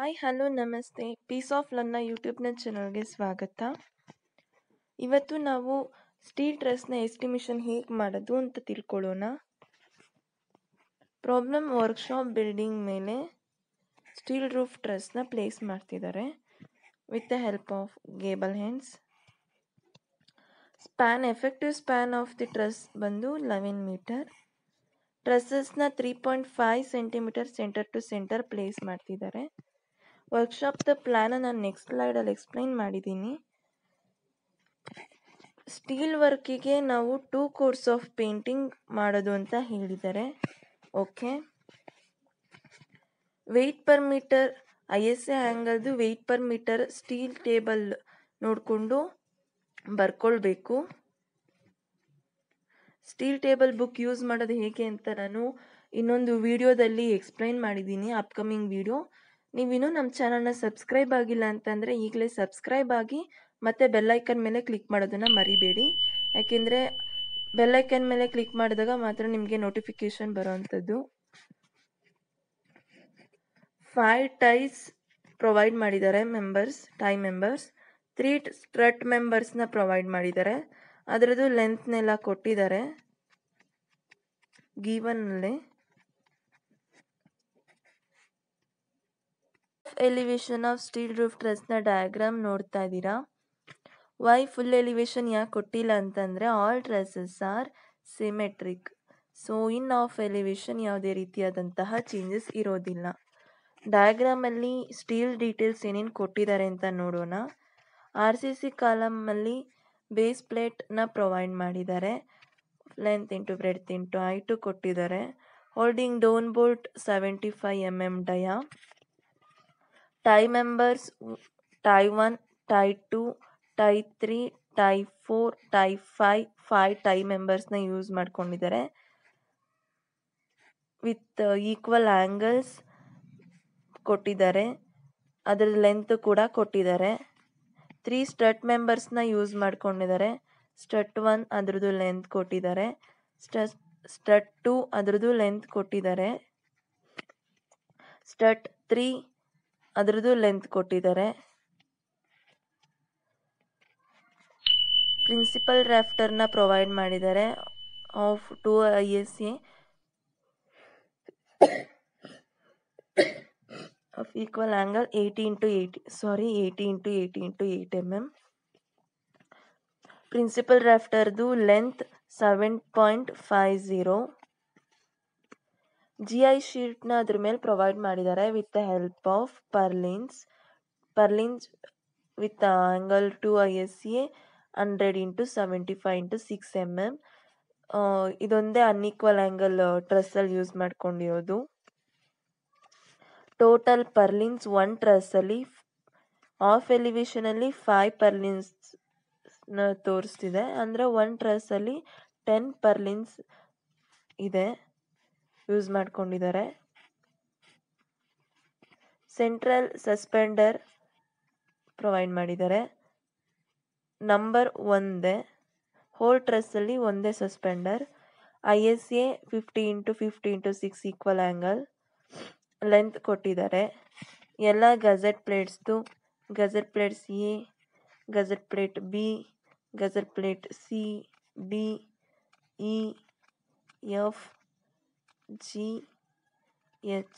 hi hello ನಮಸ್ತೆ piece of learn ಯೂಟ್ಯೂಬ್ನ ಚಾನಲ್ಗೆ ಸ್ವಾಗತ ಇವತ್ತು ನಾವು ಸ್ಟೀಲ್ ಟ್ರಸ್ನ ಎಸ್ಟಿಮೇಷನ್ ಹೇಗೆ ಮಾಡೋದು ಅಂತ ತಿಳ್ಕೊಳ್ಳೋಣ ಪ್ರಾಬ್ಲಮ್ ವರ್ಕ್ಶಾಪ್ ಬಿಲ್ಡಿಂಗ್ ಮೇಲೆ ಸ್ಟೀಲ್ ರೂಫ್ ಟ್ರಸ್ನ ಪ್ಲೇಸ್ ಮಾಡ್ತಿದ್ದಾರೆ with the help of gable hands span effective span of the truss ಬಂದು ಲೆವೆನ್ ಮೀಟರ್ ಟ್ರಸ್ಸಸ್ನ three point five centimetre centre to centre place ಮಾಡ್ತಿದ್ದಾರೆ ವರ್ಕ್ಶಾಪ್ದ ಪ್ಲ್ಯಾನ ನಾನು ನೆಕ್ಸ್ಟ್ ಸ್ಲೈಡಲ್ಲಿ ಎಕ್ಸ್ಪ್ಲೈನ್ ಮಾಡಿದ್ದೀನಿ ಸ್ಟೀಲ್ ವರ್ಕಿಗೆ ನಾವು ಟೂ ಕೋರ್ಸ್ ಆಫ್ ಪೇಂಟಿಂಗ್ ಮಾಡೋದು ಅಂತ ಹೇಳಿದ್ದಾರೆ okay weight per metre I S A ಆ್ಯಂಗಲ್ದು weight per metre steel table ನೋಡಿಕೊಂಡು ಬರ್ಕೊಳ್ಬೇಕು ಸ್ಟೀಲ್ ಟೇಬಲ್ ಬುಕ್ ಯೂಸ್ ಮಾಡೋದು ಹೇಗೆ ಅಂತ ನಾನು ಇನ್ನೊಂದು ವಿಡಿಯೋದಲ್ಲಿ ಎಕ್ಸ್ಪ್ಲೈನ್ ಮಾಡಿದ್ದೀನಿ ಅಪ್ಕಮಿಂಗ್ ವಿಡಿಯೋ ನೀವಿನ್ನೂ ನಮ್ಮ ಚಾನಲ್ನ ಸಬ್ಸ್ಕ್ರೈಬ್ ಆಗಿಲ್ಲ ಅಂತಂದರೆ ಈಗಲೇ ಸಬ್ಸ್ಕ್ರೈಬ್ ಆಗಿ ಮತ್ತು ಬೆಲ್ಲೈಕನ್ ಮೇಲೆ ಕ್ಲಿಕ್ ಮಾಡೋದನ್ನು ಮರಿಬೇಡಿ ಯಾಕೆಂದರೆ ಬೆಲ್ಲೈಕನ್ ಮೇಲೆ ಕ್ಲಿಕ್ ಮಾಡಿದಾಗ ಮಾತ್ರ ನಿಮಗೆ ನೋಟಿಫಿಕೇಷನ್ ಬರೋವಂಥದ್ದು ಫೈವ್ ಟೈಸ್ ಪ್ರೊವೈಡ್ ಮಾಡಿದ್ದಾರೆ members tie members three strut ಮೆಂಬರ್ಸ್ನ ಪ್ರೊವೈಡ್ ಮಾಡಿದ್ದಾರೆ ಅದರದ್ದು ಲೆಂತ್ನೆಲ್ಲ ಕೊಟ್ಟಿದ್ದಾರೆ ಗೀವನ್ನಲ್ಲಿ ಎಲಿವೇಶನ್ ಆಫ್ ಸ್ಟೀಲ್ ರೂಫ್ ಟ್ರಸ್ನ ಡಯಾಗ್ರಾಮ್ ನೋಡ್ತಾ ಇದ್ದೀರಾ ವೈ ಫುಲ್ ಎಲಿವೇಶನ್ ಯಾಕೆ ಕೊಟ್ಟಿಲ್ಲ ಅಂತಂದರೆ all trusses are symmetric so in of elevation ಯಾವುದೇ ರೀತಿಯಾದಂತಹ ಚೇಂಜಸ್ ಇರೋದಿಲ್ಲ ಡಯಾಗ್ರಾಮಲ್ಲಿ ಸ್ಟೀಲ್ ಡೀಟೇಲ್ಸ್ ಏನೇನು ಕೊಟ್ಟಿದ್ದಾರೆ ಅಂತ ನೋಡೋಣ ಆರ್ ಸಿ ಸಿ ಕಾಲಮಲ್ಲಿ ಬೇಸ್ ಪ್ಲೇಟ್ನ ಪ್ರೊವೈಡ್ ಮಾಡಿದ್ದಾರೆ length into breadth into eight ಕೊಟ್ಟಿದ್ದಾರೆ holding down bolt seventy five M M dia tie members tie one tie two tie three tie four tie five five tie ಮೆಂಬರ್ಸ್ನ use ಮಾಡ್ಕೊಂಡಿದ್ದಾರೆ with equal angles ಕೊಟ್ಟಿದ್ದಾರೆ ಅದರ length ಕೂಡ ಕೊಟ್ಟಿದ್ದಾರೆ three strut ಮೆಂಬರ್ಸ್ನ use ಮಾಡ್ಕೊಂಡಿದ್ದಾರೆ strut one ಅದ್ರದ್ದು length ಕೊಟ್ಟಿದ್ದಾರೆ ಸ್ಟಟ್ ಸ್ಟಟ್ ಟು ಅದ್ರದ್ದು ಲೆಂತ್ ಕೊಟ್ಟಿದ್ದಾರೆ ಸ್ಟಟ್ ತ್ರೀ ಅದ್ರದ್ದು ಲೆಂತ್ ಕೊಟ್ಟಿದ್ದಾರೆ ಪ್ರಿನ್ಸಿಪಲ್ ರ್ಯಾಫ್ಟರ್ನ ಪ್ರೊವೈಡ್ ಮಾಡಿದ್ದಾರೆ of two I S A of equal angle 80 into 80 sorry 80 into 80 into 8 mm principal rafterದು length 7.50 ಜಿ ಐ ಶೀಟ್ನ ಅದ್ರ ಮೇಲೆ ಪ್ರೊವೈಡ್ ಮಾಡಿದ್ದಾರೆ with the help of purlins purlins with angle to I S A hundred into seventy five into six M M ಇದೊಂದೇ unequal angle ಟ್ರೆಸ್ಸಲ್ಲಿ use ಮಾಡ್ಕೊಂಡಿರೋದು total purlins one ಟ್ರಸ್ಸಲ್ಲಿ of ಎಲಿವೇಶನಲ್ಲಿ five ಪರ್ಲಿನ್ಸ್ನ ತೋರಿಸ್ತಿದೆ ಅಂದರೆ ಒನ್ ಟ್ರಸ್ಸಲ್ಲಿ ಟೆನ್ ಪರ್ಲಿನ್ಸ್ ಇದೆ ಯೂಸ್ ಮಾಡ್ಕೊಂಡಿದ್ದಾರೆ ಸೆಂಟ್ರಲ್ ಸಸ್ಪೆಂಡರ್ ಪ್ರೊವೈಡ್ ಮಾಡಿದ್ದಾರೆ ನಂಬರ್ ಒಂದೇ ಹೋಲ್ ಟ್ರಸ್ಸಲ್ಲಿ ಒಂದೇ suspender I S A fifty into fifty into six equal angle length ಕೊಟ್ಟಿದ್ದಾರೆ ಎಲ್ಲ ಗಜೆಟ್ ಪ್ಲೇಟ್ಸ್ದು gusset plates A gusset plate B gusset plate C D E F G H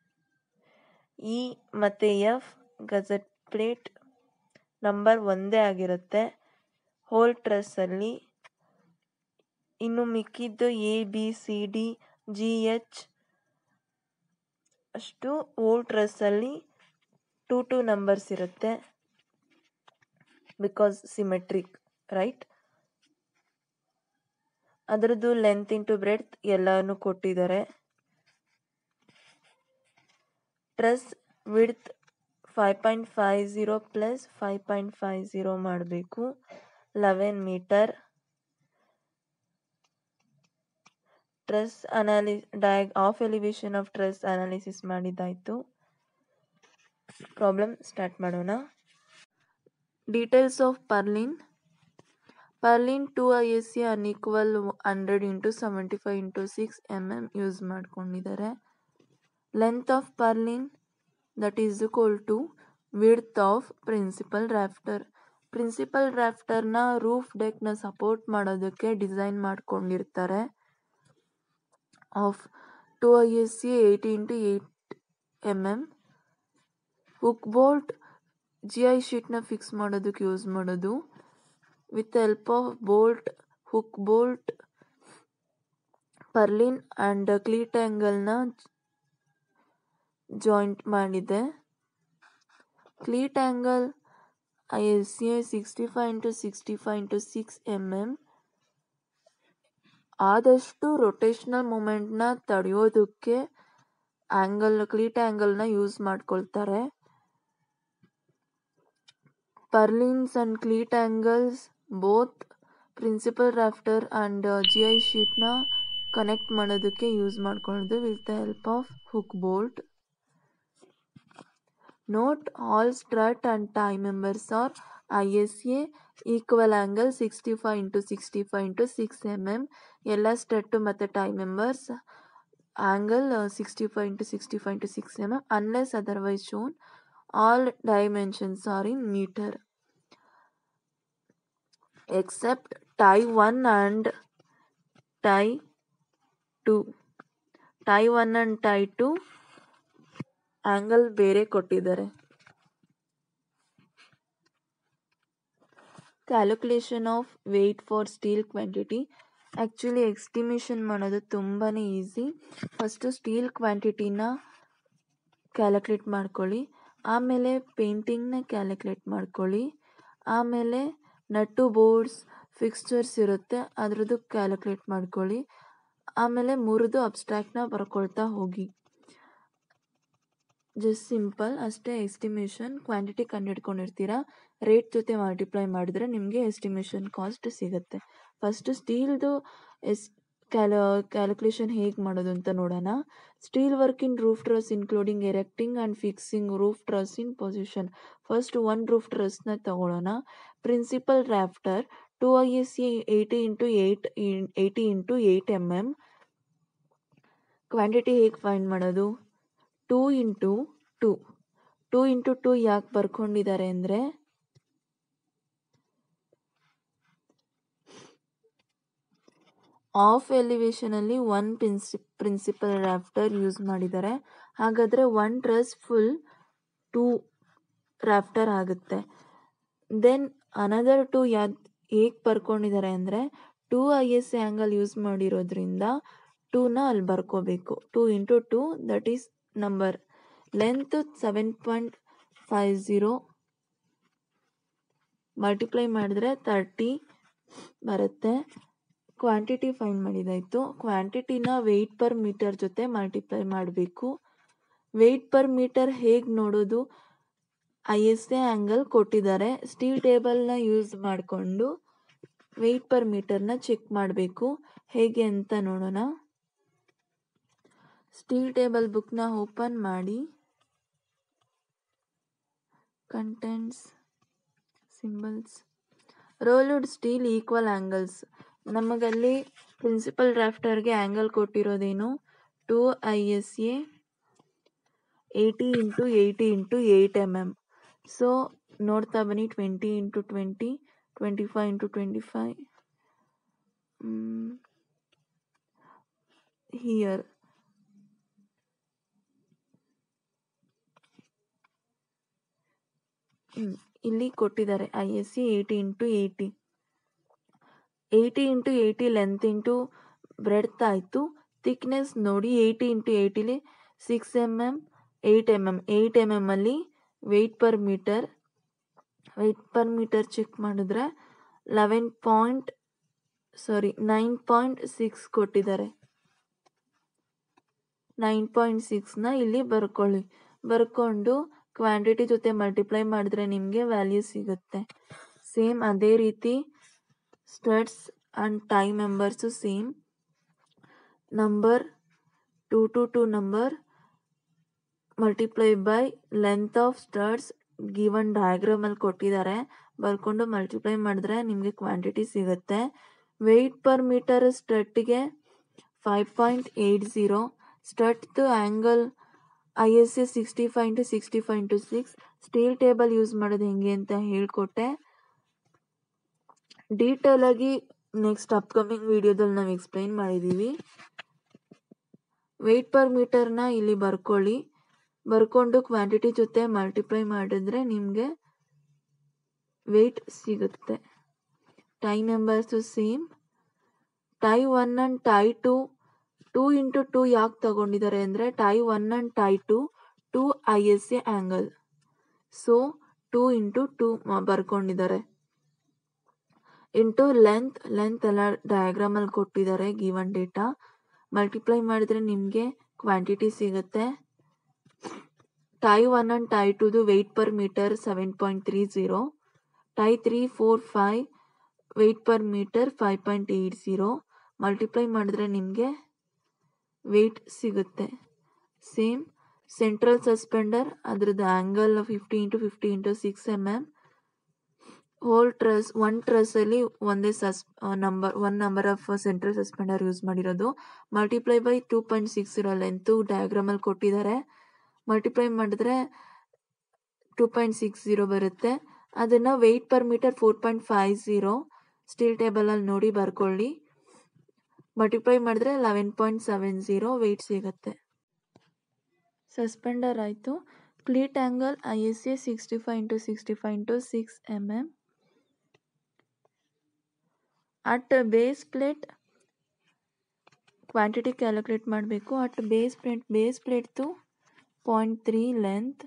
E ಮತ್ತು F gusset plate number ಒಂದೇ ಆಗಿರುತ್ತೆ whole ಟ್ರಸ್ಸಲ್ಲಿ ಇನ್ನು ಮಿಕ್ಕಿದ್ದು A B C D G H ಅಷ್ಟು ಓಲ್ ಟ್ರಸ್ಸಲ್ಲಿ ಟೂ ಟೂ ನಂಬರ್ಸ್ ಇರುತ್ತೆ ಬಿಕಾಸ್ ಸಿಮೆಟ್ರಿಕ್ ರೈಟ್ ಅದರದ್ದು ಲೆಂತ್ ಇಂಟು ಬ್ರೆಡ್ತ್ ಎಲ್ಲನೂ ಕೊಟ್ಟಿದ್ದಾರೆ truss width five point five zero plus five point five zero ಮಾಡಬೇಕು ಲೆವೆನ್ ಮೀಟರ್ ಟ್ರೆಸ್ ಅನಾಲಿ ಡಯಾಗ್ of elevation of truss analysis ಮಾಡಿದ್ದಾಯಿತು ಪ್ರಾಬ್ಲಮ್ ಸ್ಟಾರ್ಟ್ ಮಾಡೋಣ details of purlin purlin two I S C unequal hundred into seventy five into six M M use ಮಾಡ್ಕೊಂಡಿದ್ದಾರೆ length of purlin that is equal to width of principal rafter principal ರ್ಯಾಫ್ಟರ್ನ roof ಡೆಕ್ನ support ಮಾಡೋದಕ್ಕೆ design ಮಾಡ್ಕೊಂಡಿರ್ತಾರೆ of two I S C eighty into eight M M hook bolt G I ಶೀಟ್ನ fix ಮಾಡೋದಕ್ಕೆ use ಮಾಡೋದು with help of bolt hook bolt purlin and cleat ಆ್ಯಂಗಲ್ನ joint ಮಾಡಿದೆ cleat angle I S C I sixty five into sixty five into six M M ಆದಷ್ಟು rotational ಮೂಮೆಂಟ್ನ ತಡೆಯೋದಕ್ಕೆ angle cleat ಆ್ಯಂಗಲ್ನ use ಮಾಡ್ಕೊಳ್ತಾರೆ purlins and cleat angles both principal rafter and G I ಶೀಟ್ನ connect ಮಾಡೋದಕ್ಕೆ use ಮಾಡ್ಕೊಳ್ಳೋದು with the help of hook bolt note all strut and tie members are I S A equal angle sixty five into sixty five into six M M ಎಲ್ಲ strut ಮತ್ತು tie members angle sixty five into sixty five into six M M unless otherwise shown all dimensions are in meter except tie 1 and tie 2 tie 1 and tie 2 angle ಬೇರೆ ಕೊಟ್ಟಿದ್ದಾರೆ calculation of weight for steel quantity actually estimation ಮಾಡೋದು ತುಂಬಾ easy first steel ಕ್ವಾಂಟಿಟಿನ calculate ಮಾಡ್ಕೊಳ್ಳಿ ಆಮೇಲೆ ಪೇಂಟಿಂಗ್ನ calculate ಮಾಡ್ಕೊಳ್ಳಿ ಆಮೇಲೆ nut boards fixtures ಇರುತ್ತೆ ಅದ್ರದ್ದು ಕ್ಯಾಲ್ಕುಲೇಟ್ ಮಾಡ್ಕೊಳ್ಳಿ ಆಮೇಲೆ ಮೂರದು ಅಬ್ಸ್ಟ್ರಾಕ್ಟ್ನ ಬರ್ಕೊಳ್ತಾ ಹೋಗಿ ಜಸ್ಟ್ ಸಿಂಪಲ್ ಅಷ್ಟೇ ಎಸ್ಟಿಮೇಷನ್ ಕ್ವಾಂಟಿಟಿ ಕಂಡುಹಿಡ್ಕೊಂಡಿರ್ತೀರ ರೇಟ್ ಜೊತೆ ಮಲ್ಟಿಪ್ಲೈ ಮಾಡಿದ್ರೆ ನಿಮಗೆ ಎಸ್ಟಿಮೇಷನ್ ಕಾಸ್ಟ್ ಸಿಗುತ್ತೆ ಫಸ್ಟು ಸ್ಟೀಲ್ದು ಎಸ್ ಕ್ಯಾಲ ಕ್ಯಾಲ್ಕುಲೇಷನ್ ಹೇಗೆ ಮಾಡೋದು ಅಂತ ನೋಡೋಣ steel work in roof truss including erecting and fixing roof truss in position first one roof ಟ್ರಸ್ನ ತಗೊಳ್ಳೋಣ principal rafter two I S C eighty into eight eighty into eight M M quantity ಹೇಗೆ find ಮಾಡೋದು two into two two into two ಯಾಕೆ ಬರ್ಕೊಂಡಿದ್ದಾರೆ ಅಂದರೆ of ಎಲಿವೇಶನಲ್ಲಿ one ಪ್ರಿನ್ಸಿ principal rafter use ಮಾಡಿದ್ದಾರೆ ಹಾಗಾದರೆ one truss full two rafter ಆಗುತ್ತೆ then another two ಯಾದ್ ಹೇಗೆ ಬರ್ಕೊಂಡಿದ್ದಾರೆ ಅಂದರೆ two I S angle use ಮಾಡಿರೋದ್ರಿಂದ ಟೂನ ಅಲ್ಲಿ ಬರ್ಕೋಬೇಕು two into two that is number length seven point five zero multiply ಮಾಡಿದ್ರೆ ತರ್ಟಿ ಬರುತ್ತೆ ಕ್ವಾಂಟಿಟಿ ಫೈಂಡ್ ಮಾಡಿದಾಯಿತು ಕ್ವಾಂಟಿಟಿನ ವೆಯ್ಟ್ ಪರ್ ಮೀಟರ್ ಜೊತೆ ಮಲ್ಟಿಪ್ಲೈ ಮಾಡಬೇಕು ವೆಯ್ಟ್ ಪರ್ ಮೀಟರ್ ಹೇಗೆ ನೋಡೋದು ಐ ಎಸ್ ಎ ಆ್ಯಂಗಲ್ ಕೊಟ್ಟಿದ್ದಾರೆ ಸ್ಟೀಲ್ ಟೇಬಲ್ನ ಯೂಸ್ ಮಾಡಿಕೊಂಡು ವೆಯ್ಟ್ ಪರ್ ಮೀಟರ್ನ ಚೆಕ್ ಮಾಡಬೇಕು ಹೇಗೆ ಅಂತ ನೋಡೋಣ ಸ್ಟೀಲ್ ಟೇಬಲ್ ಬುಕ್ನ ಓಪನ್ ಮಾಡಿ contents symbols rolled steel equal angles ನಮಗಲ್ಲಿ ಪ್ರಿನ್ಸಿಪಲ್ ಡ್ರಾಫ್ಟರ್ಗೆ ಆ್ಯಂಗಲ್ ಕೊಟ್ಟಿರೋದೇನು two I S A eighty into eighty into eight M M so ನೋಡ್ತಾ ಬನ್ನಿ twenty into twenty twenty five into twenty five here ಇಲ್ಲಿ ಕೊಟ್ಟಿದ್ದಾರೆ I S C eighty into eighty eighty into eighty length into breadth ಆಯಿತು thickness ನೋಡಿ eighty into ಏಯ್ಟಿಲಿ six M M eight M M eight M M ಅಲ್ಲಿ weight per metre weight per metre check ಮಾಡಿದ್ರೆ eleven point sorry nine point six ಕೊಟ್ಟಿದ್ದಾರೆ nine point ಸಿಕ್ಸ್ನ ಇಲ್ಲಿ ಬರ್ಕೊಳ್ಳಿ ಬರ್ಕೊಂಡು ಕ್ವಾಂಟಿಟಿ ಜೊತೆ ಮಲ್ಟಿಪ್ಲೈ ಮಾಡಿದ್ರೆ ನಿಮಗೆ ವ್ಯಾಲ್ಯೂ ಸಿಗುತ್ತೆ ಸೇಮ್ ಅದೇ ರೀತಿ studs and tie members same number two two two number multiply by length of studs given ಡಯಾಗ್ರಾಮಲ್ಲಿ ಕೊಟ್ಟಿದ್ದಾರೆ ಬರ್ಕೊಂಡು ಮಲ್ಟಿಪ್ಲೈ ಮಾಡಿದ್ರೆ ನಿಮಗೆ ಕ್ವಾಂಟಿಟಿ ಸಿಗುತ್ತೆ ವೆಯ್ಟ್ ಪರ್ ಮೀಟರ್ ಸ್ಟಟ್ಟಿಗೆ ಫೈವ್ ಪಾಯಿಂಟ್ ಏಯ್ಟ್ ಝೀರೋ ಸ್ಟಟ್ದು angle I S A sixty five into sixty five into six steel table use ಮಾಡೋದು ಹೆಂಗೆ ಅಂತ ಹೇಳ್ಕೊಟ್ಟೆ ಡೀಟೇಲಾಗಿ ನೆಕ್ಸ್ಟ್ ಅಪ್ಕಮಿಂಗ್ ವಿಡಿಯೋದಲ್ಲಿ ನಾವು ಎಕ್ಸ್ಪ್ಲೈನ್ ಮಾಡಿದ್ದೀವಿ ವೆಯ್ಟ್ ಪರ್ ಮೀಟರ್ನ ಇಲ್ಲಿ ಬರ್ಕೊಳ್ಳಿ ಬರ್ಕೊಂಡು ಕ್ವಾಂಟಿಟಿ ಜೊತೆ ಮಲ್ಟಿಪ್ಲೈ ಮಾಡಿದ್ರೆ ನಿಮಗೆ ವೆಯ್ಟ್ ಸಿಗುತ್ತೆ tie numbers same tie one and tie two two into two ಯಾಕೆ ತಗೊಂಡಿದ್ದಾರೆ ಅಂದರೆ tie one and tie two two I S A angle so two into two ಬರ್ಕೊಂಡಿದ್ದಾರೆ ಇಂಟು ಲೆಂತ್ ಲೆಂತ್ ಎಲ್ಲ ಡಯಾಗ್ರಾಮಲ್ಲಿ ಕೊಟ್ಟಿದ್ದಾರೆ ಗಿವನ್ ಡೇಟಾ ಮಲ್ಟಿಪ್ಲೈ ಮಾಡಿದ್ರೆ ನಿಮಗೆ quantity ಸಿಗುತ್ತೆ ಟೈ ಒನ್ ಆ್ಯಂಡ್ ಟೈ ಟುದು weight per metre seven point three zero tie three four five weight per metre five point eight zero multiply ಮಾಡಿದ್ರೆ ನಿಮಗೆ ವೆಯ್ಟ್ ಸಿಗುತ್ತೆ ಸೇಮ್ ಸೆಂಟ್ರಲ್ ಸಸ್ಪೆಂಡರ್ ಅದ್ರದ್ದು angle fifty into fifty into six M M whole truss one ಟ್ರಸ್ಸಲ್ಲಿ ಒಂದೇ ಸಸ್ number one number of central suspender use ಮಾಡಿರೋದು multiply by two point six ಇರೋ length ಡಯಾಗ್ರಾಮಲ್ಲಿ ಕೊಟ್ಟಿದ್ದಾರೆ ಮಲ್ಟಿಪ್ಲೈ ಮಾಡಿದ್ರೆ ಟೂ ಪಾಯಿಂಟ್ ಸಿಕ್ಸ್ ಝೀರೋ ಬರುತ್ತೆ ಅದನ್ನು weight per metre four point five zero steel ಟೇಬಲಲ್ಲಿ ನೋಡಿ ಬರ್ಕೊಳ್ಳಿ ಮಲ್ಟಿಪ್ಲೈ ಮಾಡಿದ್ರೆ eleven point seven zero weight ಸಿಗುತ್ತೆ ಸಸ್ಪೆಂಡರ್ ಆಯಿತು cleat angle I S A sixty five into sixty five into six M M at base plate quantity calculate ಮಾಡಬೇಕು at base plate base ಪ್ಲೇಟ್ದು point three length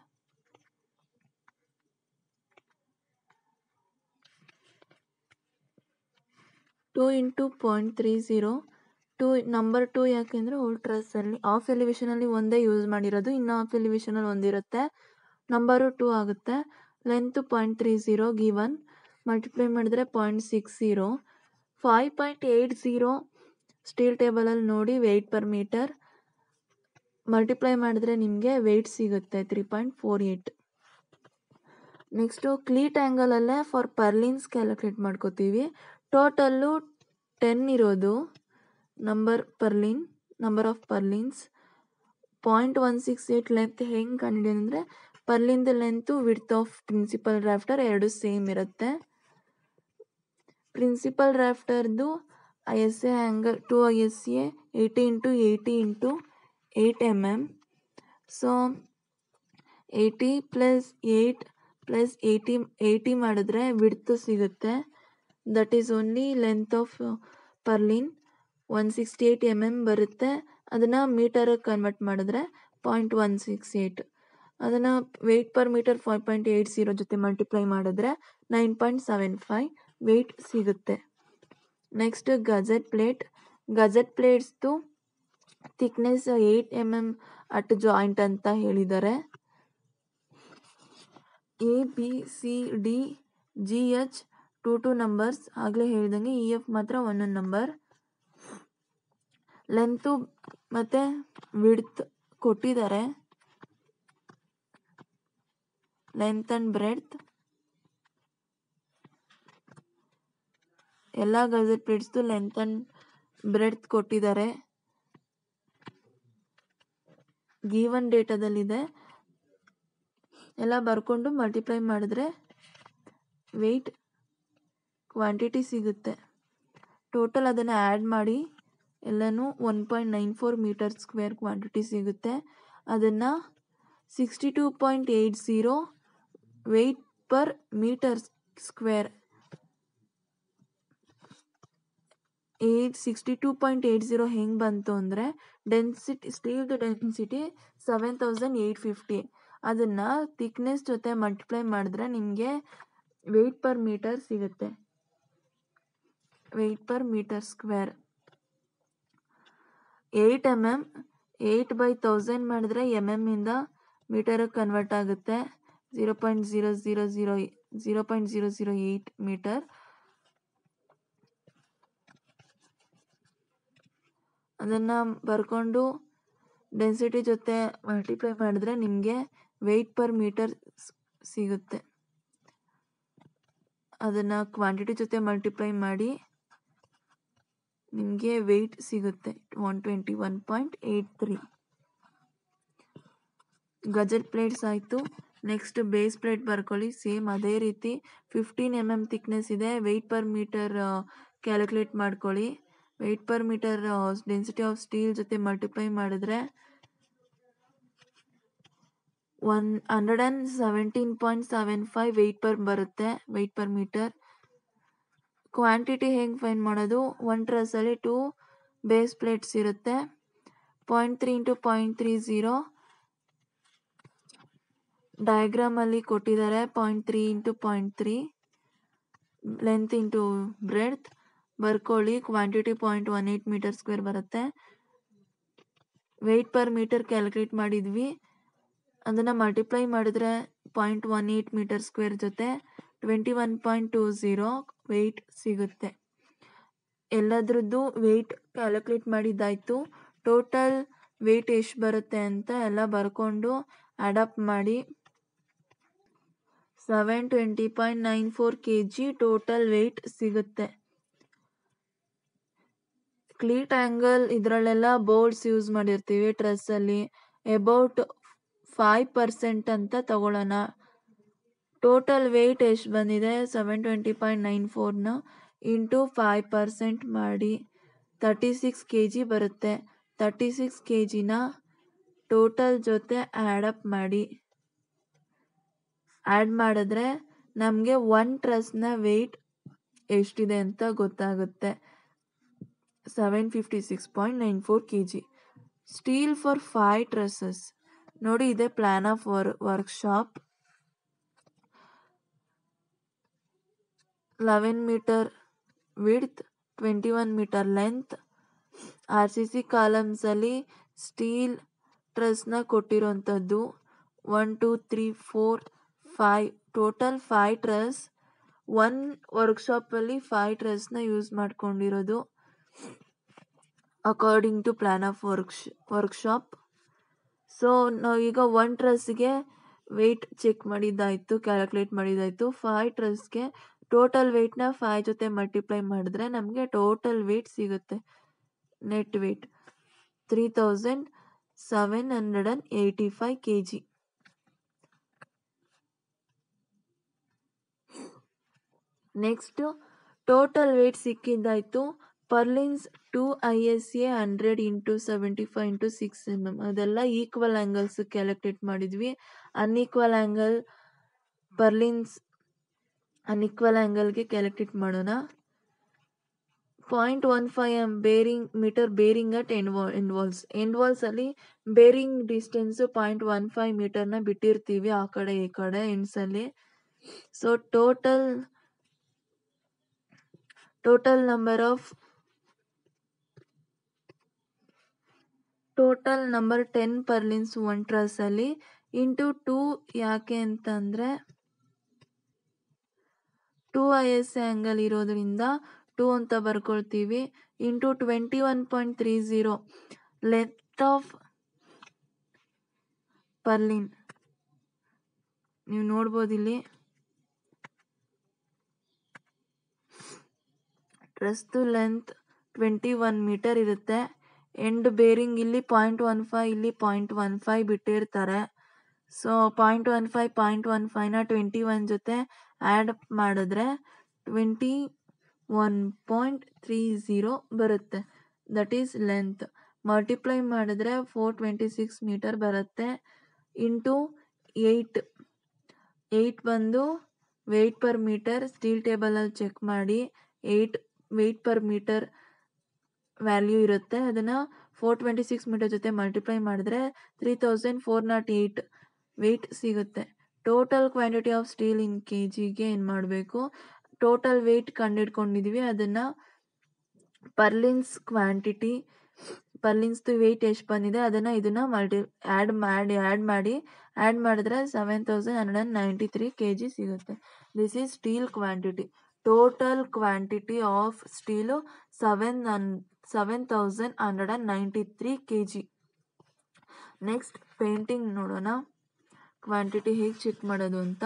two into point three zero two number two ಯಾಕೆಂದರೆ old ಟ್ರಸ್ಸಲ್ಲಿ of ಎಲಿವೇಷನಲ್ಲಿ ಒಂದೇ use ಮಾಡಿರೋದು ಇನ್ನು of ಎಲಿವೇಷನಲ್ಲಿ ಒಂದಿರುತ್ತೆ ನಂಬರು ಟೂ ಆಗುತ್ತೆ length point three zero given multiply ಮಾಡಿದ್ರೆ point six zero five point eight zero steel ಟೇಬಲಲ್ಲಿ ನೋಡಿ ವೆಯ್ಟ್ ಪರ್ ಮೀಟರ್ ಮಲ್ಟಿಪ್ಲೈ ಮಾಡಿದ್ರೆ ನಿಮಗೆ ವೆಯ್ಟ್ ಸಿಗುತ್ತೆ three point four eight next cleat ಆ್ಯಂಗಲಲ್ಲೇ ಫಾರ್ ಪರ್ಲಿನ್ಸ್ ಕ್ಯಾಲ್ಕುಲೇಟ್ ಮಾಡ್ಕೋತೀವಿ ಟೋಟಲ್ಲು ಟೆನ್ ಇರೋದು number purlin number of purlins point one six eight length ಹೆಂಗೆ ಕಂಡಿದೆ ಅಂದರೆ ಪರ್ಲಿಂದ length width of principal rafter ಎರಡು ಸೇಮ್ ಇರುತ್ತೆ principal ಡ್ರಾಫ್ಟರ್ದು I S A angle to I S A eighty into eighty into eight M M so eighty plus eight plus eighty eighty ಮಾಡಿದ್ರೆ width ಸಿಗುತ್ತೆ that is only length of purlin one sixty eight M M ಬರುತ್ತೆ ಅದನ್ನು ಮೀಟರಿಗೆ convert ಮಾಡಿದ್ರೆ point one six eight ಅದನ್ನು weight per metre five point eight zero ಜೊತೆ multiply ಮಾಡಿದ್ರೆ nine point seven five weight ಸಿಗುತ್ತೆ ನೆಕ್ಸ್ಟ್ ಗಜೆಟ್ ಪ್ಲೇಟ್ ಗಜೆಟ್ ಪ್ಲೇಟ್ಸ್ದು thickness eight M M at joint ಅಂತ ಹೇಳಿದ್ದಾರೆ A B C D G H two two numbers ಆಗಲೇ ಹೇಳಿದಂಗೆ E F ಮಾತ್ರ ಒಂದೊಂದು ನಂಬರ್ ಲೆಂತು ಮತ್ತು ವಿಡ್ತ್ ಕೊಟ್ಟಿದ್ದಾರೆ ಲೆಂತ್ ಆ್ಯಂಡ್ ಬ್ರೆಡ್ತ್ ಎಲ್ಲ ಗಜೆಟ್ ಪ್ಲೇಟ್ಸ್ದು ಲೆಂತ್ ಆ್ಯಂಡ್ ಬ್ರೆಡ್ತ್ ಕೊಟ್ಟಿದ್ದಾರೆ ಗೀವನ್ ಡೇಟಾದಲ್ಲಿದೆ ಎಲ್ಲ ಬರ್ಕೊಂಡು ಮಲ್ಟಿಪ್ಲೈ ಮಾಡಿದ್ರೆ ವೆಯ್ಟ್ ಕ್ವಾಂಟಿಟಿ ಸಿಗುತ್ತೆ ಟೋಟಲ್ ಅದನ್ನು ಆ್ಯಡ್ ಮಾಡಿ ಎಲ್ಲನೂ one point nine four metre square quantity ಸಿಗುತ್ತೆ ಅದನ್ನು sixty two point eight zero weight per metre square eight sixty two point eight zero ಹೆಂಗೆ ಬಂತು ಅಂದರೆ ಡೆನ್ಸಿಟಿ ಸ್ಟೀಲ್ದು density seven thousand eight fifty ಅದನ್ನು ಥಿಕ್ನೆಸ್ ಜೊತೆ ಮಲ್ಟಿಪ್ಲೈ ಮಾಡಿದ್ರೆ ನಿಮಗೆ ವೆಯ್ಟ್ ಪರ್ ಮೀಟರ್ ಸಿಗುತ್ತೆ weight per metre square eight M M eight by thousand ಮಾಡಿದ್ರೆ ಎಮ್ ಎಮ್ಮಿಂದ ಮೀಟರಿಗೆ ಕನ್ವರ್ಟ್ ಆಗುತ್ತೆ zero point zero zero zero zero point zero zero eight metre ಅದನ್ನು ಬರ್ಕೊಂಡು ಡೆನ್ಸಿಟಿ ಜೊತೆ ಮಲ್ಟಿಪ್ಲೈ ಮಾಡಿದ್ರೆ ನಿಮಗೆ ವೆಯ್ಟ್ ಪರ್ ಮೀಟರ್ ಸಿಗುತ್ತೆ ಅದನ್ನು ಕ್ವಾಂಟಿಟಿ ಜೊತೆ ಮಲ್ಟಿಪ್ಲೈ ಮಾಡಿ ನಿಮಗೆ ವೆಯ್ಟ್ ಸಿಗುತ್ತೆ one twenty one point eight three gusset plates ಆಯಿತು ನೆಕ್ಸ್ಟ್ ಬೇಸ್ ಪ್ಲೇಟ್ ಬರ್ಕೊಳ್ಳಿ ಸೇಮ್ ಅದೇ ರೀತಿ ಫಿಫ್ಟೀನ್ ಎಮ್ ಎಮ್ ಥಿಕ್ನೆಸ್ ಇದೆ ವೆಯ್ಟ್ ಪರ್ ಮೀಟರ್ ಕ್ಯಾಲ್ಕುಲೇಟ್ ಮಾಡ್ಕೊಳ್ಳಿ weight per metre density of steel ಜೊತೆ ಮಲ್ಟಿಪ್ಲೈ ಮಾಡಿದ್ರೆ one hundred and seventeen point seven five weight per ಬರುತ್ತೆ weight per metre quantity ಹೆಂಗೆ find ಮಾಡೋದು ಒನ್ ಟ್ರಸ್ಸಲ್ಲಿ ಟೂ ಬೇಸ್ ಪ್ಲೇಟ್ಸ್ ಇರುತ್ತೆ point three into point three zero ಡಯಾಗ್ರಾಮಲ್ಲಿ ಕೊಟ್ಟಿದ್ದಾರೆ point three into point three length into breadth ಬರ್ಕೊಳ್ಳಿ quantity point one eight metre square ಬರುತ್ತೆ weight per metre calculate ಮಾಡಿದ್ವಿ ಅದನ್ನು ಮಲ್ಟಿಪ್ಲೈ ಮಾಡಿದ್ರೆ point one eight metre square ಜೊತೆ twenty one point two zero weight ಸಿಗುತ್ತೆ ಎಲ್ಲದ್ರದ್ದು ವೆಯ್ಟ್ ಕ್ಯಾಲ್ಕುಲೇಟ್ ಮಾಡಿದ್ದಾಯಿತು total weight ಎಷ್ಟು ಬರುತ್ತೆ ಅಂತ ಎಲ್ಲ ಬರ್ಕೊಂಡು ಅಡಪ್ ಮಾಡಿ seven twenty point nine four K G total weight ಸಿಗುತ್ತೆ ಕ್ಲೀಟ್ ಆ್ಯಂಗಲ್ ಇದರಲ್ಲೆಲ್ಲ ಬೋರ್ಡ್ಸ್ ಯೂಸ್ ಮಾಡಿರ್ತೀವಿ ಟ್ರೆಸ್ಸಲ್ಲಿ ಅಬೌಟ್ ಫೈವ್ ಪರ್ಸೆಂಟ್ ಅಂತ ತಗೊಳ್ಳೋಣ ಟೋಟಲ್ ವೆಯ್ಟ್ ಎಷ್ಟು ಬಂದಿದೆ ಸೆವೆನ್ ಟ್ವೆಂಟಿ ಪಾಯಿಂಟ್ ನೈನ್ ಫೋರ್ನ ಇಂಟು ಫೈವ್ ಪರ್ಸೆಂಟ್ ಮಾಡಿ ತರ್ಟಿ ಸಿಕ್ಸ್ ಕೆ ಜಿ ಬರುತ್ತೆ ತರ್ಟಿ ಸಿಕ್ಸ್ ಕೆ ಜಿನ ಟೋಟಲ್ ಜೊತೆ ಆ್ಯಡಪ್ ಮಾಡಿ ಆ್ಯಡ್ ಮಾಡಿದ್ರೆ ನಮಗೆ ಒನ್ ಟ್ರಸ್ನ ವೆಯ್ಟ್ ಎಷ್ಟಿದೆ ಅಂತ ಗೊತ್ತಾಗುತ್ತೆ seven fifty six point nine four K G steel for five trusses ನೋಡಿ ಇದೆ plan of work workshop eleven metre width twenty one metre length R C C ಕಾಲಮ್ಸಲ್ಲಿ ಸ್ಟೀಲ್ ಟ್ರಸ್ನ ಕೊಟ್ಟಿರೋಂಥದ್ದು one two three four five total five truss one ವರ್ಕ್ಶಾಪಲ್ಲಿ five ಟ್ರಸ್ನ use ಮಾಡ್ಕೊಂಡಿರೋದು according to plan of work workshop so ನಾವೀಗ one ಟ್ರಸ್ಗೆ weight check ಮಾಡಿದ್ದಾಯಿತು calculate ಮಾಡಿದ್ದಾಯಿತು ಫೈವ್ ಟ್ರಸ್ಗೆ ಟೋಟಲ್ ವೆಯ್ಟ್ನ ಫೈವ್ ಜೊತೆ ಮಲ್ಟಿಪ್ಲೈ ಮಾಡಿದ್ರೆ ನಮಗೆ ಟೋಟಲ್ ವೆಯ್ಟ್ ಸಿಗುತ್ತೆ net weight three thousand seven hundred and eighty five K G next total weight ಸಿಕ್ಕಿದ್ದಾಯಿತು purlins to I S A hundred into seventy five into six M M ಅದೆಲ್ಲ equal angles calculate ಮಾಡಿದ್ವಿ unequal angle purlins unequal ಆ್ಯಂಗಲ್ಗೆ calculate ಮಾಡೋಣ point one five M bearing metre bearing at end wall end walls end ವಾಲ್ಸಲ್ಲಿ bearing distance point one five ಮೀಟರ್ನ ಬಿಟ್ಟಿರ್ತೀವಿ ಆ ಕಡೆ ಈ ಕಡೆ ಎಂಡ್ಸಲ್ಲಿ so total total number of total number ten purlins one ಟ್ರಸ್ಸಲ್ಲಿ ಇಂಟು ಟೂ ಯಾಕೆ ಅಂತಂದರೆ ಟೂ ಐ ಎಸ್ ಆ್ಯಂಗಲ್ ಇರೋದ್ರಿಂದ ಟೂ ಅಂತ ಬರ್ಕೊಳ್ತೀವಿ into twenty one point three zero length of purlin ನೀವು ನೋಡ್ಬೋದು ಇಲ್ಲಿ ಡ್ರೆಸ್ದು ಲೆಂತ್ ಟ್ವೆಂಟಿ ಒನ್ ಮೀಟರ್ ಇರುತ್ತೆ ಎಂಡ್ ಬೇರಿಂಗ್ ಇಲ್ಲಿ ಪಾಯಿಂಟ್ ಒನ್ ಫೈವ್ ಇಲ್ಲಿ ಪಾಯಿಂಟ್ ಒನ್ ಫೈವ್ ಬಿಟ್ಟಿರ್ತಾರೆ so point one five point one ಫೈವ್ನ ಟ್ವೆಂಟಿ ಒನ್ ಜೊತೆ ಆ್ಯಡ್ ಮಾಡಿದ್ರೆ twenty one point three zero ಬರುತ್ತೆ ದಟ್ ಈಸ್ ಲೆಂತ್ ಮಲ್ಟಿಪ್ಲೈ ಮಾಡಿದ್ರೆ ಫೋರ್ ಟ್ವೆಂಟಿ ಸಿಕ್ಸ್ ಮೀಟರ್ ಬರುತ್ತೆ ಇಂಟು ಏಯ್ಟ್ ಏಯ್ಟ್ ಬಂದು weight per metre steel ಟೇಬಲಲ್ಲಿ check ಮಾಡಿ eight weight per metre value ಇರುತ್ತೆ ಅದನ್ನು ಫೋರ್ ಟ್ವೆಂಟಿ ಸಿಕ್ಸ್ ಮೀಟರ್ ಜೊತೆ ಮಲ್ಟಿಪ್ಲೈ ಮಾಡಿದ್ರೆ three thousand four nought eight weight ಸಿಗುತ್ತೆ total quantity of steel in K ಜಿಗೆ ಏನು ಮಾಡಬೇಕು ಟೋಟಲ್ ವೆಯ್ಟ್ ಕಂಡಿಡ್ಕೊಂಡಿದ್ವಿ ಅದನ್ನು ಪರ್ಲಿನ್ಸ್ ಕ್ವಾಂಟಿಟಿ ಪರ್ಲಿನ್ಸ್ದು ವೆಯ್ಟ್ ಎಷ್ಟು ಬಂದಿದೆ ಅದನ್ನು ಇದನ್ನು ಮಲ್ಟಿ ಆ್ಯಡ್ ಮಾಡಿ ಆ್ಯಡ್ ಮಾಡಿ ಆ್ಯಡ್ ಮಾಡಿದ್ರೆ seven thousand hundred and ninety three K G ಸಿಗುತ್ತೆ this is steel quantity total quantity of steel seven hun seven thousand hundred and ninety three K G next painting ನೋಡೋಣ quantity ಹೇಗೆ check ಮಾಡೋದು ಅಂತ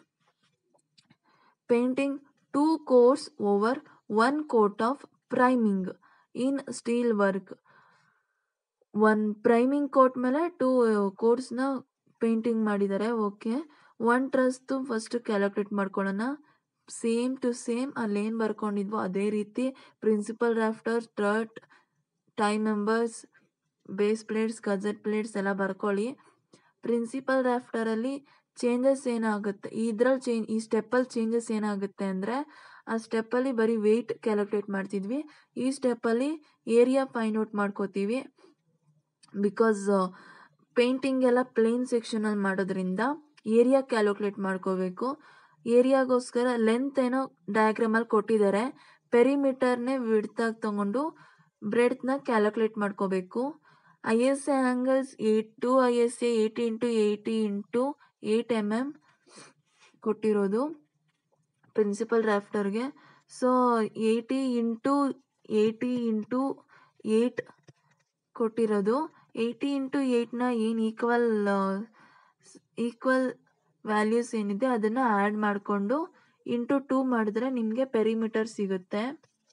painting two coats over one coat of priming in steel work one priming coat ಮೇಲೆ two ಕೋರ್ಸ್ನ painting ಮಾಡಿದ್ದಾರೆ okay one ಟ್ರಸ್ದು first calculate ಮಾಡ್ಕೊಳ್ಳೋಣ same to same ಅಲ್ಲಿ ಏನು ಬರ್ಕೊಂಡಿದ್ವೋ ಅದೇ ರೀತಿ principal rafter strut tie members base plates gusset plates ಎಲ್ಲ ಬರ್ಕೊಳ್ಳಿ ಪ್ರಿನ್ಸಿಪಲ್ ರಾಫ್ಟರಲ್ಲಿ ಚೇಂಜಸ್ ಏನಾಗುತ್ತೆ ಇದ್ರಲ್ಲಿ ಚೇಂಜ್ ಈ ಸ್ಟೆಪ್ಪಲ್ಲಿ ಚೇಂಜಸ್ ಏನಾಗುತ್ತೆ ಅಂದರೆ ಆ ಸ್ಟೆಪ್ಪಲ್ಲಿ ಬರೀ ವೆಯ್ಟ್ ಕ್ಯಾಲ್ಕುಲೇಟ್ ಮಾಡ್ತಿದ್ವಿ ಈ ಸ್ಟೆಪ್ಪಲ್ಲಿ ಏರಿಯಾ ಫೈಂಡ್ ಔಟ್ ಮಾಡ್ಕೋತೀವಿ ಬಿಕಾಸ್ ಪೇಂಟಿಂಗ್ ಎಲ್ಲ ಪ್ಲೇನ್ ಸೆಕ್ಷನಲ್ಲಿ ಮಾಡೋದ್ರಿಂದ ಏರಿಯಾ ಕ್ಯಾಲ್ಕುಲೇಟ್ ಮಾಡ್ಕೋಬೇಕು ಏರಿಯಾಗೋಸ್ಕರ ಲೆಂತ್ ಏನೋ ಡಯಾಗ್ರಾಮಲ್ಲಿ ಕೊಟ್ಟಿದ್ದಾರೆ ಪೆರಿಮೀಟರ್ನೇ ವಿಡ್ತಾಗಿ ತಗೊಂಡು ಬ್ರೆಡ್ನ ಕ್ಯಾಲ್ಕುಲೇಟ್ ಮಾಡ್ಕೋಬೇಕು I S A angles at to I S A eighty into eighty into eight M M ಕೊಟ್ಟಿರೋದು ಪ್ರಿನ್ಸಿಪಲ್ ರಾಫ್ಟರ್ಗೆ so eighty into eighty into eight ಕೊಟ್ಟಿರೋದು ಏಯ್ಟಿ ಇಂಟು ಏಯ್ಟ್ನ ಏನು ಈಕ್ವಲ್ ಈಕ್ವಲ್ ವ್ಯಾಲ್ಯೂಸ್ ಏನಿದೆ ಅದನ್ನು ಆ್ಯಡ್ ಮಾಡಿಕೊಂಡು ಇಂಟು ಟೂ ಮಾಡಿದ್ರೆ ನಿಮಗೆ ಪೆರಿಮೀಟರ್ ಸಿಗುತ್ತೆ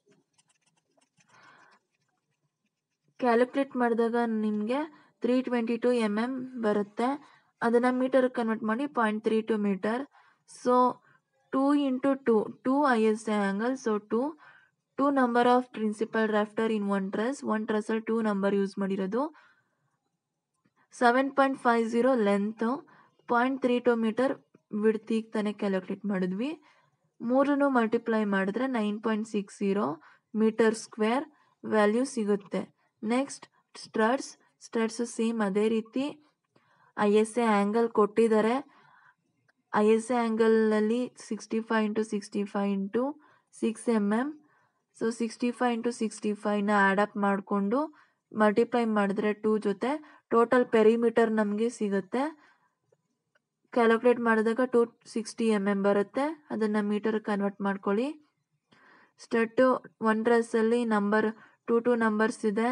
ಕ್ಯಾಲ್ಕುಲೇಟ್ ಮಾಡಿದಾಗ ನಿಮಗೆ three twenty two M M ಬರುತ್ತೆ ಅದನ್ನು ಮೀಟರ್ಗೆ ಕನ್ವರ್ಟ್ ಮಾಡಿ point three two metre so two into two two I S A angle so two two number of principal rafter in one truss one ಟ್ರೆಸ್ಸಲ್ಲಿ two number use ಮಾಡಿರೋದು seven point five zero length point three two metre ವಿಡ್ತಿಗೆ ತಾನೇ calculate ಮಾಡಿದ್ವಿ ಮೂರನ್ನು multiply ಮಾಡಿದ್ರೆ nine point six zero metre square value ಸಿಗುತ್ತೆ next struts studs same ಅದೇ ರೀತಿ ಐ ಎಸ್ ಎ ಆ್ಯಂಗಲ್ ಕೊಟ್ಟಿದ್ದಾರೆ ಐ ಎಸ್ ಎ ಆ್ಯಂಗಲಲ್ಲಿ sixty five into sixty five into six M M so sixty five into sixty ಫೈವ್ನ add up ಮಾಡಿಕೊಂಡು multiply ಮಾಡಿದ್ರೆ two ಜೊತೆ total perimeter ನಮಗೆ ಸಿಗುತ್ತೆ ಕ್ಯಾಲ್ಕುಲೇಟ್ ಮಾಡಿದಾಗ ಟು ಸಿಕ್ಸ್ಟಿ ಎಮ್ ಎಮ್ ಬರುತ್ತೆ ಅದನ್ನು ಮೀಟರ್ ಕನ್ವರ್ಟ್ ಮಾಡ್ಕೊಳ್ಳಿ ಸ್ಟಟ್ಟು ಒನ್ ಡ್ರೆಸ್ಸಲ್ಲಿ ನಂಬರ್ ಟು ಟು ನಂಬರ್ಸ್ ಇದೆ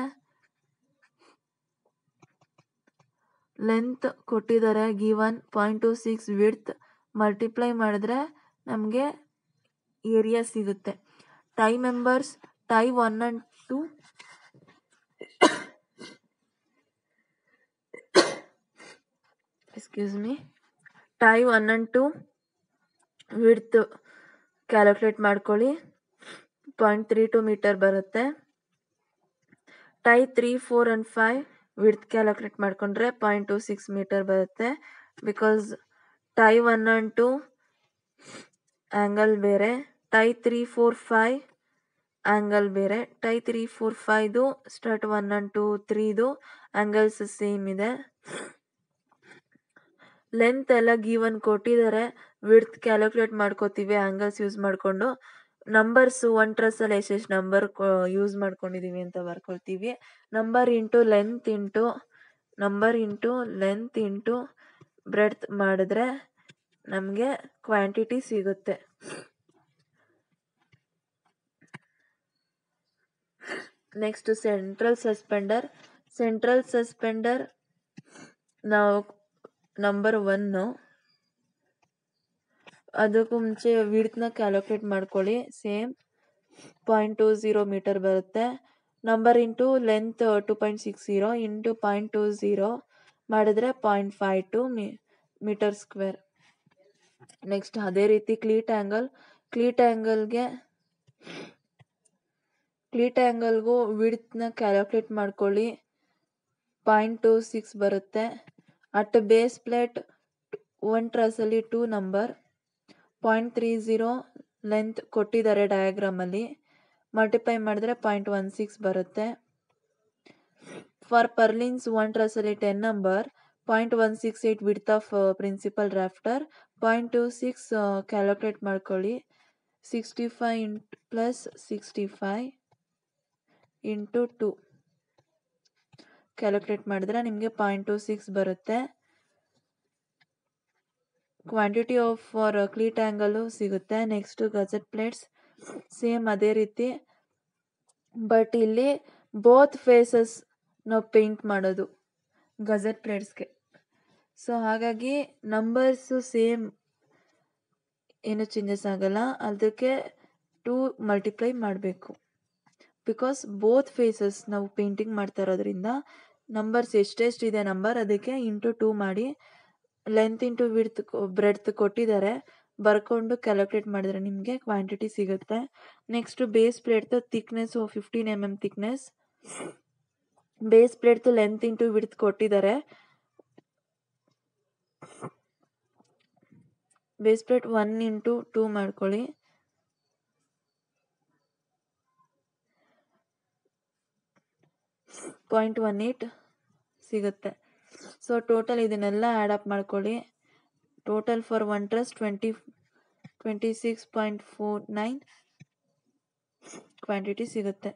ಲೆಂತ್ ಕೊಟ್ಟಿದ್ದಾರೆ given point two six width multiply ಮಾಡಿದ್ರೆ ನಮಗೆ ಏರಿಯಾ ಸಿಗುತ್ತೆ tie members tie one and two excuse me tie one and two width calculate ಮಾಡ್ಕೊಳ್ಳಿ ಪಾಯಿಂಟ್ ತ್ರೀ ಟು ಮೀಟರ್ ಬರುತ್ತೆ tie three four and five width calculate ಮಾಡಿಕೊಂಡ್ರೆ point two six metre ಬರುತ್ತೆ because tie one and two angle ಬೇರೆ tie three four five angle ಬೇರೆ tie three four ಫೈವ್ದು strut one and two ತ್ರೀದು angles same ಇದೆ length ಎಲ್ಲ given ಕೊಟ್ಟಿದ್ದಾರೆ width calculate ಮಾಡ್ಕೋತೀವಿ ಆ್ಯಂಗಲ್ಸ್ ಯೂಸ್ ಮಾಡಿಕೊಂಡು ನಂಬರ್ಸು ಒನ್ ಟ್ರಸ್ಸಲ್ಲಿ ಎಷ್ಟೆಷ್ಟು ನಂಬರ್ ಯೂಸ್ ಮಾಡ್ಕೊಂಡಿದ್ದೀವಿ ಅಂತ ಬರ್ಕೊಳ್ತೀವಿ number into length into number into length into breadth ಮಾಡಿದ್ರೆ ನಮಗೆ ಕ್ವಾಂಟಿಟಿ ಸಿಗುತ್ತೆ next central suspender central suspender ನಾವು ನಂಬರ್ ಒನ್ನು ಅದಕ್ಕೂ ಮುಂಚೆ ವಿಡ್ತ್ನ ಕ್ಯಾಲ್ಕುಲೇಟ್ ಮಾಡ್ಕೊಳ್ಳಿ same point two zero metre ಬರುತ್ತೆ number into length two point six zero into point two zero ಮಾಡಿದ್ರೆ ಪಾಯಿಂಟ್ ಫೈವ್ ಟು ಮೀ ಮೀಟರ್ ಸ್ಕ್ವೇರ್ ನೆಕ್ಸ್ಟ್ ಅದೇ ರೀತಿ ಕ್ಲೀಟ್ ಆ್ಯಂಗಲ್ ಕ್ಲೀಟ್ ಆ್ಯಂಗಲ್ಗೆ ಕ್ಲೀಟ್ ಆ್ಯಂಗಲ್ಗೂ ವಿಡ್ತ್ನ ಕ್ಯಾಲ್ಕುಲೇಟ್ ಮಾಡ್ಕೊಳ್ಳಿ ಪಾಯಿಂಟ್ ಟು ಸಿಕ್ಸ್ ಬರುತ್ತೆ ಅಟ್ ಬೇಸ್ ಪ್ಲೇಟ್ ಒನ್ ಟ್ರಸಲ್ಲಿ two number point three zero length ಕೊಟ್ಟಿದ್ದಾರೆ ಡಯಾಗ್ರಾಮಲ್ಲಿ ಮಲ್ಟಿಪ್ಲೈ ಮಾಡಿದ್ರೆ ಪಾಯಿಂಟ್ ಒನ್ ಸಿಕ್ಸ್ ಬರುತ್ತೆ ಫಾರ್ ಪರ್ಲಿನ್ಸ್ ಒನ್ ಟ್ರಸಲ್ಲಿ ten number point one six eight width of principal rafter point two six calculate ಮಾಡ್ಕೊಳ್ಳಿ sixty five into plus sixty five into two calculate ಮಾಡಿದ್ರೆ ನಿಮಗೆ point two six ಬರುತ್ತೆ quantity of for cleat angle ಸಿಗುತ್ತೆ next gusset plates same ಅದೇ ರೀತಿ but ಇಲ್ಲಿ both faces ನಾವು paint ಮಾಡೋದು ಗಜೆಟ್ ಪ್ಲೇಟ್ಸ್ಗೆ ಸೊ ಹಾಗಾಗಿ ನಂಬರ್ಸು ಸೇಮ್ ಏನು ಚೇಂಜಸ್ ಆಗಲ್ಲ ಅದಕ್ಕೆ ಟೂ ಮಲ್ಟಿಪ್ಲೈ ಮಾಡಬೇಕು ಬಿಕಾಸ್ ಬೋತ್ ಫೇಸಸ್ ನಾವು ಪೇಂಟಿಂಗ್ ಮಾಡ್ತಾ ಇರೋದ್ರಿಂದ ನಂಬರ್ಸ್ ಎಷ್ಟೆಷ್ಟಿದೆ ನಂಬರ್ ಅದಕ್ಕೆ ಇಂಟು ಟೂ ಮಾಡಿ ಲೆಂತ್ ಇಂಟು ವಿಡ್ತ್ ಬ್ರೆಡ್ತ್ ಕೊಟ್ಟಿದ್ದಾರೆ ಬರ್ಕೊಂಡು ಕ್ಯಾಲ್ಕುಲೇಟ್ ಮಾಡಿದ್ರೆ ನಿಮಗೆ ಕ್ವಾಂಟಿಟಿ ಸಿಗುತ್ತೆ next base ಪ್ಲೇಟ್ದು thickness fifteen M M thickness base ಪ್ಲೇಟ್ದು ಲೆಂತ್ ಇಂಟು ವಿಡ್ತ್ ಕೊಟ್ಟಿದ್ದಾರೆ base plate one into two ಮಾಡ್ಕೊಳ್ಳಿ ಪಾಯಿಂಟ್ ಒನ್ ಏಯ್ಟ್ ಸಿಗುತ್ತೆ ಸೊ ಟೋಟಲ್ ಇದನ್ನೆಲ್ಲ ಆ್ಯಡ್ ಅಪ್ ಮಾಡ್ಕೊಳ್ಳಿ total for one truss twenty twenty six point four nine quantity ಸಿಗುತ್ತೆ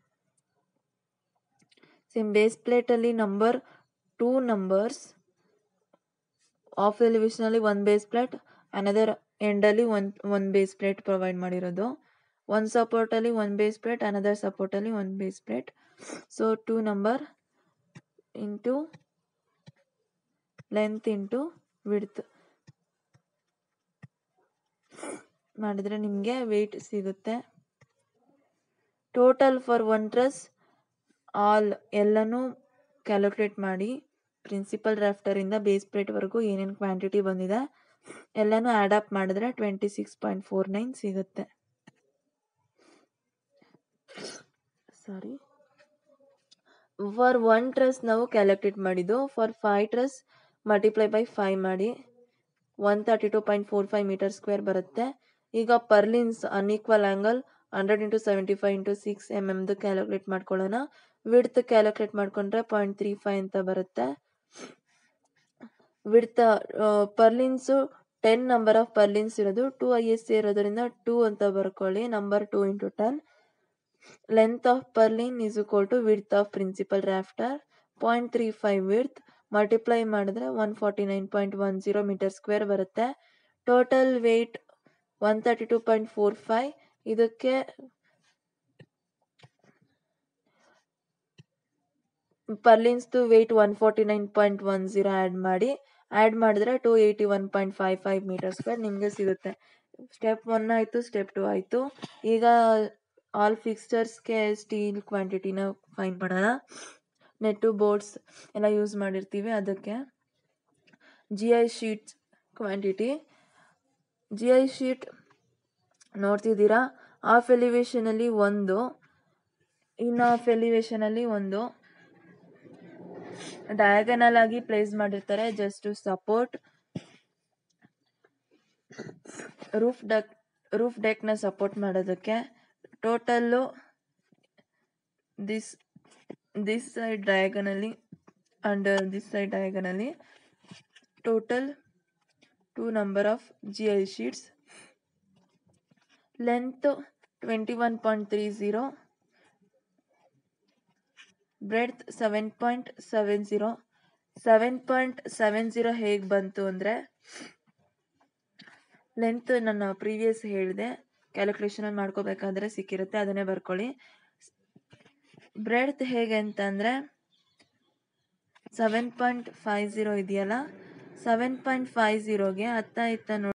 same base ಪ್ಲೇಟಲ್ಲಿ number two numbers of ಎಲಿವೇಶನಲ್ಲಿ one base plate another ಎಂಡಲ್ಲಿ one one base plate provide ಮಾಡಿರೋದು one ಸಪೋರ್ಟಲ್ಲಿ one base plate another ಸಪೋರ್ಟಲ್ಲಿ one base plate so two number into length into width ಮಾಡಿದ್ರೆ ನಿಮಗೆ weight ಸಿಗುತ್ತೆ total for one truss all ಎಲ್ಲನೂ calculate ಮಾಡಿ principal ರಾಫ್ಟರಿಂದ ಬೇಸ್ ಪ್ಲೇಟ್ವರೆಗೂ ಏನೇನು ಕ್ವಾಂಟಿಟಿ ಬಂದಿದೆ ಎಲ್ಲನೂ ಆ್ಯಡ್ ಅಪ್ ಮಾಡಿದ್ರೆ twenty six point four nine ಸಿಗುತ್ತೆ ಸಾರಿ ಫಾರ್ ಒನ್ ಟ್ರಸ್ ನಾವು ಕ್ಯಾಲ್ಕುಲೇಟ್ ಮಾಡಿದ್ದು for five truss multiply by five ಮಾಡಿ one thirty two point four five metre square ಬರುತ್ತೆ ಈಗ purlins unequal angle hundred into seventy five into six m ಎಮ್ದು calculate ಮಾಡ್ಕೊಳ್ಳೋಣ width calculate ಮಾಡ್ಕೊಂಡ್ರೆ point three five ಅಂತ ಬರುತ್ತೆ width purlins ten number of purlins ಇರೋದು two I S ಇರೋದ್ರಿಂದ two ಅಂತ ಬರ್ಕೊಳ್ಳಿ number two into ten length of purlin is equal to width of principal rafter point three five width multiply ಮಾಡಿದ್ರೆ one forty nine point one zero metre square ಬರುತ್ತೆ total weight one thirty two point four five ಇದಕ್ಕೆ ಪರ್ಲಿನ್ಸ್ದು weight one forty nine point one zero add ಮಾಡಿ add ಮಾಡಿದ್ರೆ two eighty one point five five metre square ನಿಮಗೆ ಸಿಗುತ್ತೆ step one ಆಯಿತು step two ಆಯಿತು ಈಗ ಆಲ್ ಫಿಕ್ಸ್ಚರ್ಸ್ಗೆ ಸ್ಟೀಲ್ ಕ್ವಾಂಟಿಟಿನ ಫೈನ್ ಮಾಡೋಣ ನೆಟ್ಟು ಬೋರ್ಡ್ಸ್ ಎಲ್ಲ ಯೂಸ್ ಮಾಡಿರ್ತೀವಿ ಅದಕ್ಕೆ G I sheets quantity G I sheet ನೋಡ್ತಿದ್ದೀರಾ ಆಫ್ ಎಲಿವೇಶನಲ್ಲಿ ಒಂದು ಇನ್ನು ಆಫ್ ಎಲಿವೇಶನಲ್ಲಿ ಒಂದು ಡಯಾಗನಲ್ ಆಗಿ ಪ್ಲೇಸ್ ಮಾಡಿರ್ತಾರೆ just to support roof deck roof ಡೆಕ್ನ ಸಪೋರ್ಟ್ ಮಾಡೋದಕ್ಕೆ ಟೋಟಲ್ಲು ದಿಸ್ ದಿಸ್ ಸೈಡ್ ಡಯಾಗನಲ್ಲಿ ಅಂಡ್ ದಿಸ್ ಸೈಡ್ ಡಯಾಗನಲ್ಲಿ total two number of G I sheets length twenty one point three zero breadth seven point seven zero seven point seven zero ಹೇಗೆ ಬಂತು ಅಂದರೆ length ನನ್ನ previous ಹೇಳಿದೆ ಕ್ಯಾಲ್ಕುಲೇಷನಲ್ಲಿ ಮಾಡ್ಕೋಬೇಕಾದ್ರೆ ಸಿಕ್ಕಿರುತ್ತೆ ಅದನ್ನೇ ಬರ್ಕೊಳ್ಳಿ breadth ಹೇಗೆ ಅಂತಂದರೆ ಸೆವೆನ್ ಪಾಯಿಂಟ್ ಫೈವ್ ಝೀರೋ ಇದೆಯಲ್ಲ ಸೆವೆನ್ ಪಾಯಿಂಟ್ ಫೈವ್ ಝೀರೋಗೆ ಹತ್ತ ಇತ್ತ ನೋಡಿ